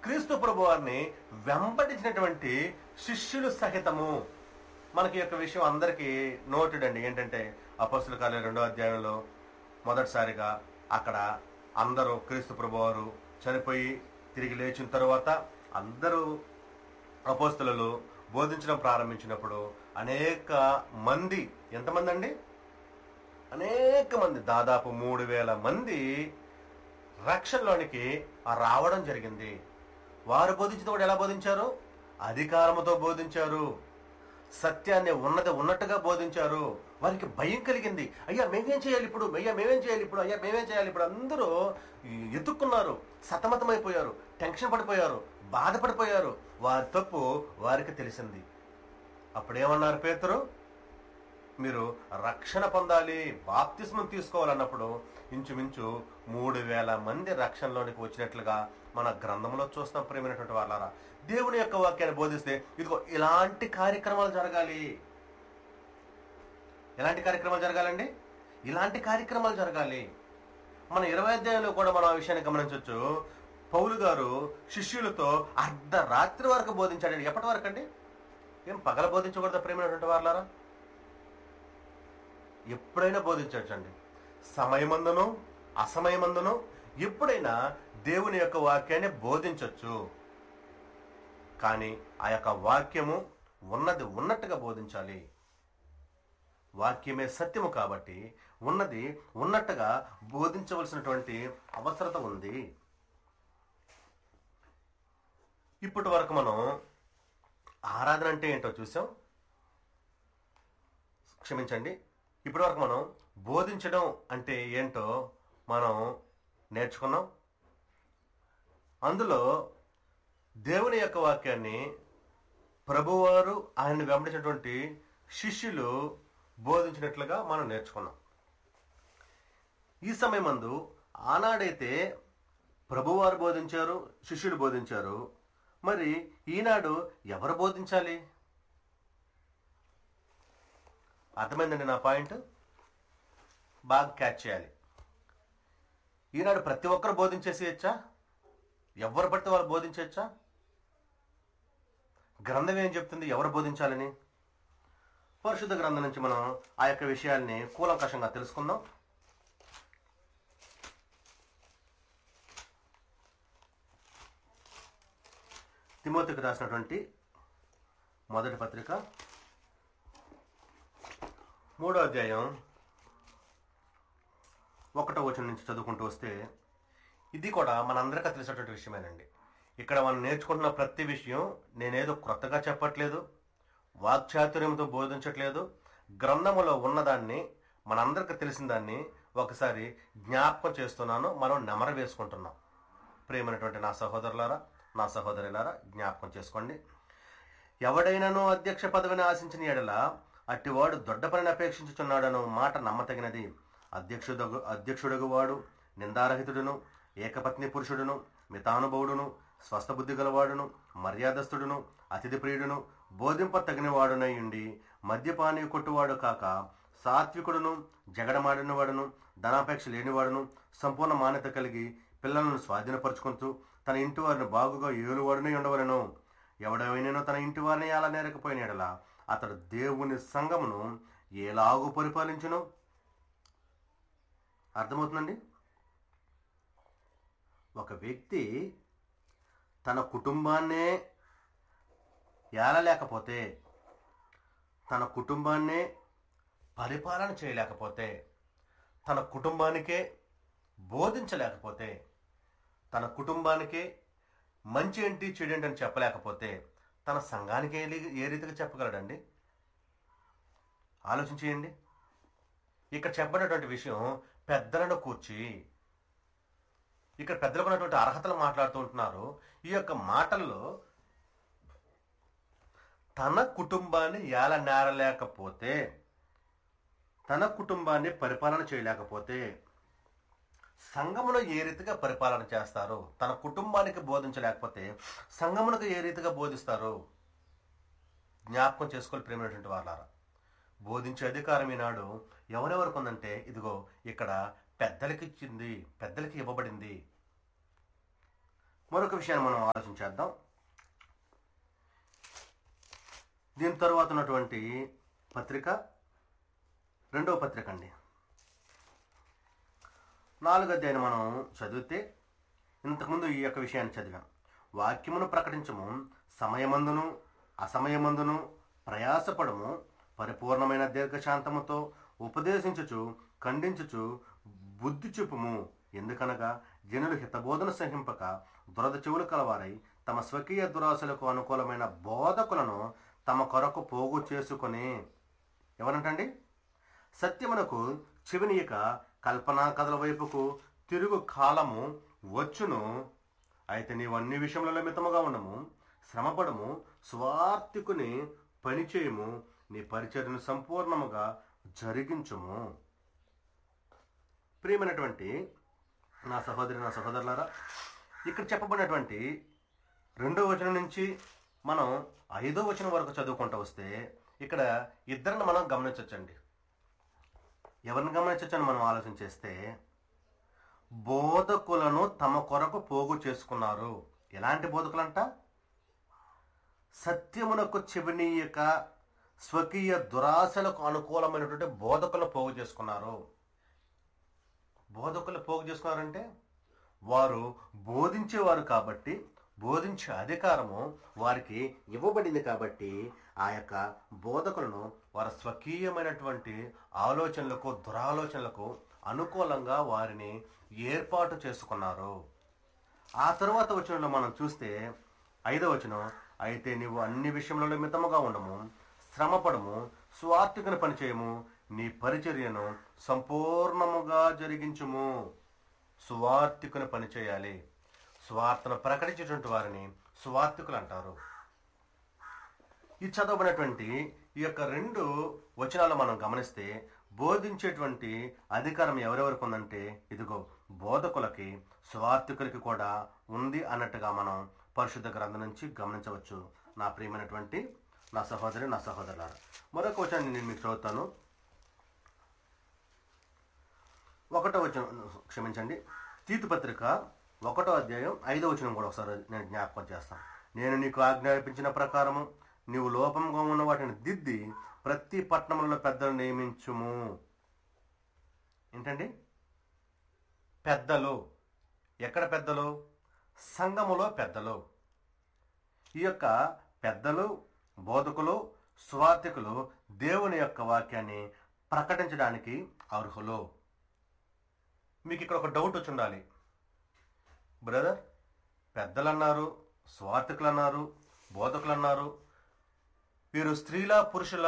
క్రీస్తు ప్రభు వారిని వెంబడించినటువంటి శిష్యులు సహితము మనకి ఈ యొక్క విషయం అందరికీ నోటెడ్ అండి ఏంటంటే అపస్తుల కార్య రెండో అధ్యాయంలో మొదటిసారిగా అక్కడ అందరూ క్రీస్తు ప్రభు వారు చనిపోయి తిరిగి లేచిన తరువాత అందరూ అపోస్తులు బోధించడం ప్రారంభించినప్పుడు అనేక మంది ఎంతమంది అండి అనేక మంది దాదాపు మూడు వేల మంది రక్షణలోనికి ఆ రావడం జరిగింది వారు బోధించిన కూడా ఎలా బోధించారు అధికారముతో బోధించారు సత్యాన్ని ఉన్నది ఉన్నట్టుగా బోధించారు వారికి భయం కలిగింది అయ్యా మేమేం చేయాలి ఇప్పుడు అయ్యా మేమేం చేయాలి ఇప్పుడు అయ్యా మేమేం చేయాలి ఇప్పుడు అందరూ ఎత్తుక్కున్నారు సతమతమైపోయారు టెన్షన్ పడిపోయారు బాధపడిపోయారు వారి తప్పు వారికి తెలిసింది అప్పుడేమన్నారు పేతురు మీరు రక్షణ పొందాలి బాప్తిస్మం తీసుకోవాలన్నప్పుడు ఇంచుమించు మూడు వేల మంది రక్షణలోనికి వచ్చినట్లుగా మన గ్రంథంలో చూస్తాం ప్రేమైనటువంటి వాళ్ళారా దేవుని యొక్క వాక్యాన్ని బోధిస్తే ఇదిగో ఇలాంటి కార్యక్రమాలు జరగాలి ఎలాంటి కార్యక్రమాలు జరగాలండి ఇలాంటి కార్యక్రమాలు జరగాలి మన ఇరవై అధ్యాయంలో కూడా మనం ఆ విషయాన్ని గమనించవచ్చు పౌలు గారు శిష్యులతో అర్ధరాత్రి వరకు బోధించాడండి ఎప్పటి వరకు అండి ఏం పగల బోధించకూడదు ప్రేమైనటువంటి వాళ్ళారా ఎప్పుడైనా బోధించవచ్చండి సమయమందును అసమయమందును ఎప్పుడైనా దేవుని యొక్క వాక్యాన్ని బోధించవచ్చు కానీ ఆ యొక్క వాక్యము ఉన్నది ఉన్నట్టుగా బోధించాలి వాక్యమే సత్యము కాబట్టి ఉన్నది ఉన్నట్టుగా బోధించవలసినటువంటి అవసరత ఉంది ఇప్పటి వరకు మనం ఆరాధన అంటే ఏంటో చూసాం క్షమించండి ఇప్పటి వరకు మనం బోధించడం అంటే ఏంటో మనం నేర్చుకున్నాం అందులో దేవుని యొక్క వాక్యాన్ని ప్రభువారు ఆయన్ని వెంబడించినటువంటి శిష్యులు బోధించినట్లుగా మనం నేర్చుకున్నాం ఈ సమయమందు ఆనాడైతే ప్రభువారు బోధించారు శిష్యులు బోధించారు మరి ఈనాడు ఎవరు బోధించాలి అర్థమైందండి నా పాయింట్ బాగా క్యాచ్ చేయాలి ఈనాడు ప్రతి ఒక్కరు బోధించేసేయచ్చా ఎవరు పడితే వాళ్ళు బోధించవచ్చా గ్రంథం ఏం చెప్తుంది ఎవరు బోధించాలని పరిశుద్ధ గ్రంథం నుంచి మనం ఆ యొక్క విషయాల్ని కూలంకషంగా తెలుసుకుందాం తిమోతికి రాసినటువంటి మొదటి పత్రిక మూడో అధ్యాయం ఒకటో వచనం నుంచి చదువుకుంటూ వస్తే ఇది కూడా మనందరికీ తెలిసినటువంటి విషయమేనండి ఇక్కడ మనం నేర్చుకుంటున్న ప్రతి విషయం నేనేదో క్రొత్తగా చెప్పట్లేదు వాక్చాతుర్యంతో బోధించట్లేదు గ్రంథములో ఉన్నదాన్ని మనందరికీ తెలిసిన దాన్ని ఒకసారి జ్ఞాపకం చేస్తున్నాను మనం నెమర వేసుకుంటున్నాం ప్రేమైనటువంటి నా సహోదరులారా నా సహోదరులారా జ్ఞాపకం చేసుకోండి ఎవడైనాను అధ్యక్ష పదవిని ఆశించిన ఎడల అట్టివాడు దొడ్డ పనిని అపేక్షించుచున్నాడను మాట నమ్మతగినది అధ్యక్షుడగు అధ్యక్షుడగు వాడు నిందారహితుడును ఏకపత్ని పురుషుడును మితానుభవుడును స్వస్థబుద్ధి గలవాడును మర్యాదస్తుడును అతిథి ప్రియుడును బోధింప తగినవాడునై ఉండి మద్యపాని కొట్టువాడు కాక సాత్వికుడును జగడమాడినవాడును ధనాపేక్ష లేనివాడును సంపూర్ణ మాన్యత కలిగి పిల్లలను స్వాధీనపరుచుకుంటూ తన ఇంటి వారిని బాగుగా ఏలువాడునై ఉండవలను ఎవడైనా తన ఇంటి వారిని అలా నేరకపోయిన ఎడల అతడు దేవుని సంఘమును ఎలాగూ పరిపాలించును అర్థమవుతుందండి ఒక వ్యక్తి తన కుటుంబాన్నే ఏలలేకపోతే తన కుటుంబాన్నే పరిపాలన చేయలేకపోతే తన కుటుంబానికే బోధించలేకపోతే తన కుటుంబానికే మంచి ఏంటి చెడు ఏంటి అని చెప్పలేకపోతే తన సంఘానికి ఏ రీ- ఏ రీతిగా చెప్పగలడండి ఆలోచించేయండి ఇక్కడ చెప్పబడినటువంటి విషయం పెద్దలను కూర్చి ఇక్కడ పెద్దలకు ఉన్నటువంటి అర్హతలు మాట్లాడుతూ ఉంటున్నారు ఈ యొక్క మాటల్లో తన కుటుంబాన్ని ఏల నేరలేకపోతే తన కుటుంబాన్ని పరిపాలన చేయలేకపోతే సంఘమును ఏ రీతిగా పరిపాలన చేస్తారు తన కుటుంబానికి బోధించలేకపోతే సంఘమునకు ఏ రీతిగా బోధిస్తారు జ్ఞాపకం చేసుకోవాలి ప్రేమైనటువంటి వాళ్ళారా బోధించే అధికారం ఈనాడు ఎవరెవరికి ఉందంటే ఇదిగో ఇక్కడ పెద్దలకి ఇచ్చింది పెద్దలకి ఇవ్వబడింది మరొక విషయాన్ని మనం ఆలోచించేద్దాం దీని తర్వాత ఉన్నటువంటి పత్రిక రెండవ పత్రిక అండి నాలుగు అధ్యాయం మనం చదివితే ఇంతకుముందు ఈ యొక్క విషయాన్ని చదివాం వాక్యమును ప్రకటించము సమయమందును అసమయమందును ప్రయాసపడము పరిపూర్ణమైన దీర్ఘశాంతముతో ఉపదేశించుచు ఖండించుచు బుద్ధి చూపుము ఎందుకనగా జనులు హితబోధన సహింపక దురద చెవులు కలవారై తమ స్వకీయ దురాశలకు అనుకూలమైన బోధకులను తమ కొరకు పోగు చేసుకొని ఎవరంటండి సత్యమునకు చెవినీయక కల్పనా కథల వైపుకు తిరుగు కాలము వచ్చును అయితే నీవు అన్ని విషయములలో మితముగా ఉండము శ్రమపడము స్వార్థికుని పనిచేయము నీ పరిచర్యను సంపూర్ణముగా జరిగించుము ప్రియమైనటువంటి నా సహోదరి నా సహోదరులారా ఇక్కడ చెప్పబడినటువంటి రెండో వచనం నుంచి మనం ఐదో వచనం వరకు చదువుకుంటూ వస్తే ఇక్కడ ఇద్దరిని మనం గమనించవచ్చండి ఎవరిని గమనించవచ్చని మనం ఆలోచన చేస్తే బోధకులను తమ కొరకు పోగు చేసుకున్నారు ఎలాంటి బోధకులంట సత్యమునకు చెవినీయక స్వకీయ దురాశలకు అనుకూలమైనటువంటి బోధకులను పోగు చేసుకున్నారు బోధకులు పోగు చేసుకున్నారంటే వారు బోధించేవారు కాబట్టి బోధించే అధికారము వారికి ఇవ్వబడింది కాబట్టి ఆ యొక్క బోధకులను వారి స్వకీయమైనటువంటి ఆలోచనలకు దురాలోచనలకు అనుకూలంగా వారిని ఏర్పాటు చేసుకున్నారు ఆ తరువాత వచనంలో మనం చూస్తే ఐదవ వచనం అయితే నీవు అన్ని విషయములలో మితముగా ఉండము శ్రమపడము స్వార్థికను పనిచేయము నీ పరిచర్యను సంపూర్ణముగా జరిగించుము సువార్థికుని పనిచేయాలి స్వార్థను ప్రకటించేటువంటి వారిని సువార్థికులు అంటారు ఈ చదవబడినటువంటి ఈ యొక్క రెండు వచనాలు మనం గమనిస్తే బోధించేటువంటి అధికారం ఎవరెవరికి ఉందంటే ఇదిగో బోధకులకి స్వార్థికులకి కూడా ఉంది అన్నట్టుగా మనం పరిశుద్ధ గ్రంథం నుంచి గమనించవచ్చు నా ప్రియమైనటువంటి నా సహోదరి నా సహోదరులారా మరొక వచనాన్ని నేను మీకు చదువుతాను ఒకటో వచనం క్షమించండి తీతు పత్రిక ఒకటో అధ్యాయం ఐదో వచనం కూడా ఒకసారి నేను జ్ఞాపకం చేస్తాను నేను నీకు ఆజ్ఞాపించిన ప్రకారము నీవు లోపంగా ఉన్న వాటిని దిద్ది ప్రతి పట్టణంలో పెద్దలు నియమించుము ఏంటండి పెద్దలు ఎక్కడ పెద్దలు సంఘములో పెద్దలు ఈ యొక్క పెద్దలు బోధకులు స్వార్థికులు దేవుని యొక్క వాక్యాన్ని ప్రకటించడానికి అర్హులు మీకు ఇక్కడ ఒక డౌట్ వచ్చి ఉండాలి బ్రదర్ పెద్దలు అన్నారు స్వార్థికులు అన్నారు బోధకులు అన్నారు వీరు స్త్రీలా పురుషులా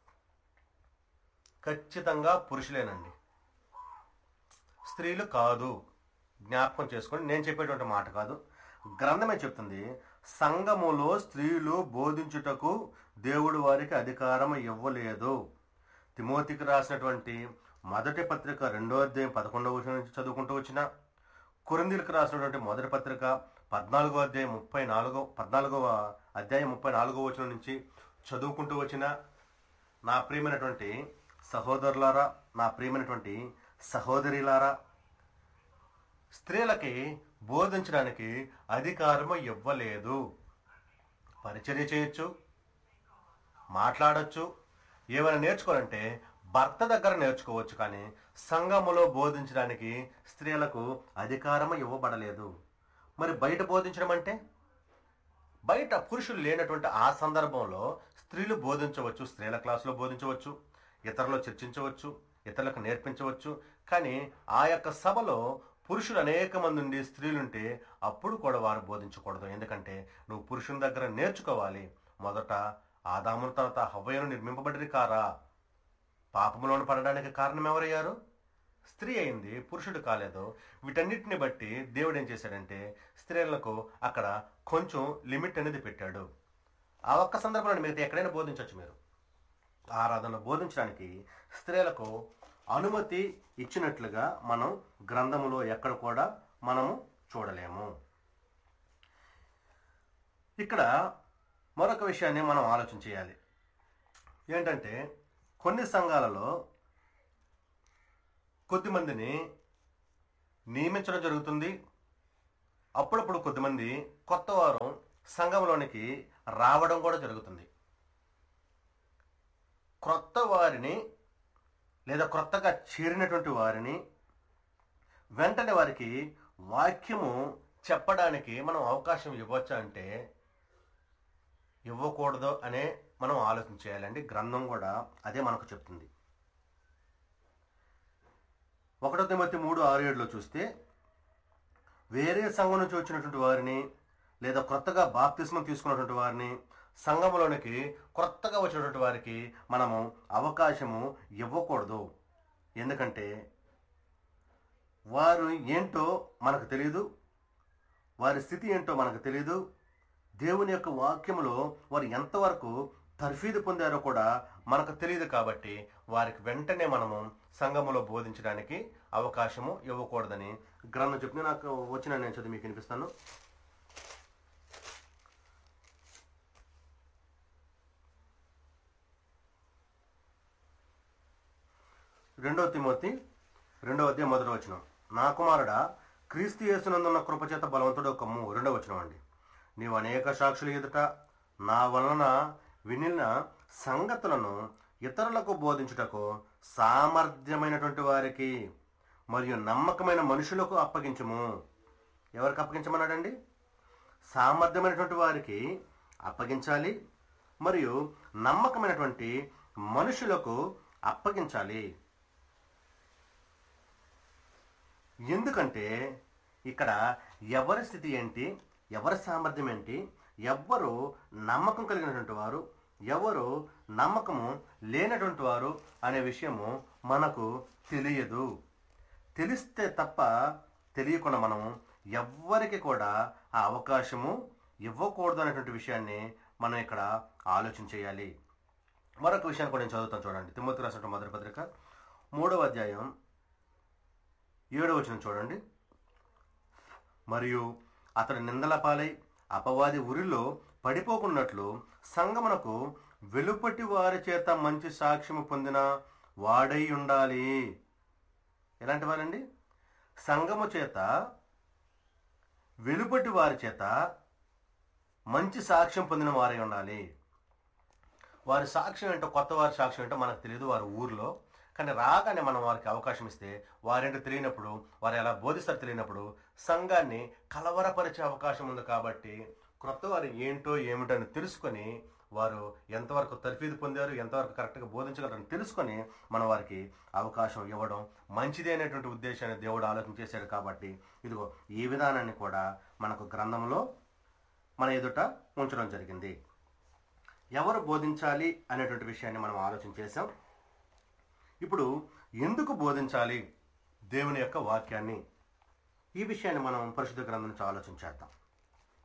ఖచ్చితంగా పురుషులేనండి స్త్రీలు కాదు జ్ఞాపకం చేసుకోండి నేను చెప్పేటువంటి మాట కాదు గ్రంథమే చెప్తుంది సంఘములో స్త్రీలు బోధించుటకు దేవుడు వారికి అధికారం ఇవ్వలేదు తిమోతికి రాసినటువంటి మొదటి పత్రిక రెండో అధ్యాయం పదకొండవ వచనం నుంచి చదువుకుంటూ వచ్చిన కొరిందీలకు రాసినటువంటి మొదటి పత్రిక పద్నాలుగో అధ్యాయం ముప్పై నాలుగో పద్నాలుగవ అధ్యాయం ముప్పై నాలుగో వచనం నుంచి చదువుకుంటూ వచ్చిన నా ప్రియమైనటువంటి సహోదరులారా నా ప్రియమైనటువంటి సహోదరిలారా స్త్రీలకి బోధించడానికి అధికారము ఇవ్వలేదు పరిచర్య చేయొచ్చు మాట్లాడొచ్చు ఏమైనా నేర్చుకోవాలంటే భర్త దగ్గర నేర్చుకోవచ్చు కానీ సంఘములో బోధించడానికి స్త్రీలకు అధికారము ఇవ్వబడలేదు మరి బయట బోధించడం అంటే బయట పురుషులు లేనటువంటి ఆ సందర్భంలో స్త్రీలు బోధించవచ్చు స్త్రీల క్లాసులో బోధించవచ్చు ఇతరులు చర్చించవచ్చు ఇతరులకు నేర్పించవచ్చు కానీ ఆ యొక్క సభలో పురుషులు అనేక మంది ఉండి స్త్రీలుంటే అప్పుడు కూడా వారు బోధించకూడదు ఎందుకంటే నువ్వు పురుషుని దగ్గర నేర్చుకోవాలి మొదట ఆదాముల తర్వాత హవ్వయను నిర్మింపబడిరి కారా పాపములోను పడడానికి కారణం ఎవరయ్యారు స్త్రీ అయింది పురుషుడు కాలేదు వీటన్నిటిని బట్టి దేవుడు ఏం చేశాడంటే స్త్రీలకు అక్కడ కొంచెం లిమిట్ అనేది పెట్టాడు ఆ ఒక్క సందర్భంలో మీరు ఎక్కడైనా బోధించవచ్చు మీరు ఆరాధనలో బోధించడానికి స్త్రీలకు అనుమతి ఇచ్చినట్లుగా మనం గ్రంథములో ఎక్కడ కూడా మనము చూడలేము ఇక్కడ మరొక విషయాన్ని మనం ఆలోచన చేయాలి ఏంటంటే కొన్ని సంఘాలలో కొద్దిమందిని నియమించడం జరుగుతుంది అప్పుడప్పుడు కొద్దిమంది కొత్త వారు సంఘంలోనికి రావడం కూడా జరుగుతుంది క్రొత్త వారిని లేదా క్రొత్తగా చేరినటువంటి వారిని వెంటనే వారికి వాక్యము చెప్పడానికి మనం అవకాశం ఇవ్వచ్చా అంటే ఇవ్వకూడదు అనే మనం ఆలోచన చేయాలండి గ్రంథం కూడా అదే మనకు చెప్తుంది ఒకటో తిమ్మతి మూడు ఆరు ఏడులో చూస్తే వేరే సంఘం నుంచి వచ్చినటువంటి వారిని లేదా క్రొత్తగా బాప్తిస్మం తీసుకున్నటువంటి వారిని సంఘంలోనికి క్రొత్తగా వచ్చినటువంటి వారికి మనము అవకాశము ఇవ్వకూడదు ఎందుకంటే వారు ఏంటో మనకు తెలియదు వారి స్థితి ఏంటో మనకు తెలియదు దేవుని యొక్క వాక్యములో వారు ఎంతవరకు తర్ఫీదు పొందారో కూడా మనకు తెలియదు కాబట్టి వారికి వెంటనే మనము సంఘములో బోధించడానికి అవకాశము ఇవ్వకూడదని గ్రంథం చెప్తే నాకు వచ్చిన నేను చదివి మీకు వినిపిస్తాను రెండవ తిమోతి రెండవ అధ్యాయం మొదటి వచనం నా కుమారుడా క్రీస్తు యేసునందున్న కృపచేత బలవంతుడు కమ్ము రెండవ వచనం అండి నీవు అనేక సాక్షుల ఎదుట నా వలన వినిన సంగతులను ఇతరులకు బోధించుటకు సామర్థ్యమైనటువంటి వారికి మరియు నమ్మకమైన మనుషులకు అప్పగించము ఎవరికి అప్పగించమన్నాడండి సామర్థ్యమైనటువంటి వారికి అప్పగించాలి మరియు నమ్మకమైనటువంటి మనుషులకు అప్పగించాలి ఎందుకంటే ఇక్కడ ఎవరి స్థితి ఏంటి ఎవరి సామర్థ్యం ఏంటి ఎవ్వరు నమ్మకం కలిగినటువంటి వారు ఎవరు నమ్మకము లేనటువంటి వారు అనే విషయము మనకు తెలియదు తెలిస్తే తప్ప తెలియకుండా మనం ఎవ్వరికి కూడా ఆ అవకాశము ఇవ్వకూడదు అనేటువంటి విషయాన్ని మనం ఇక్కడ ఆలోచన చేయాలి మరొక విషయాన్ని కూడా నేను చదువుతాను చూడండి తిమ్మతి రాసినటువంటి మొదటి పత్రిక మూడవ అధ్యాయం ఏడవ వచనం చూడండి మరియు అతడు నిందల పాలై అపవాది ఉరిలో పడిపోకున్నట్లు సంగమునకు వెలుపటి వారి చేత మంచి సాక్ష్యము పొందిన వాడై ఉండాలి ఎలాంటి వారండి సంఘము చేత వెలుపటి వారి చేత మంచి సాక్ష్యం పొందిన వారై ఉండాలి వారి సాక్ష్యం ఏంటో కొత్త వారి సాక్ష్యం ఏంటో మనకు తెలియదు వారి ఊర్లో కానీ రాగానే మనం వారికి అవకాశం ఇస్తే వారేంటో తెలియనప్పుడు వారు ఎలా బోధిస్తారు తెలియనప్పుడు సంఘాన్ని కలవరపరిచే అవకాశం ఉంది కాబట్టి క్రొత్త వారు ఏంటో ఏమిటో అని తెలుసుకొని వారు ఎంతవరకు తర్ఫీదు పొందారు ఎంతవరకు కరెక్ట్గా బోధించగలరని తెలుసుకొని మనం వారికి అవకాశం ఇవ్వడం మంచిది అనేటువంటి ఉద్దేశాన్ని దేవుడు ఆలోచన చేశాడు కాబట్టి ఇదిగో ఈ విధానాన్ని కూడా మనకు గ్రంథంలో మన ఎదుట ఉంచడం జరిగింది ఎవరు బోధించాలి అనేటువంటి విషయాన్ని మనం ఆలోచన చేసాం ఇప్పుడు ఎందుకు బోధించాలి దేవుని యొక్క వాక్యాన్ని ఈ విషయాన్ని మనం పరిశుద్ధ గ్రంథం నుంచి ఆలోచన చేద్దాం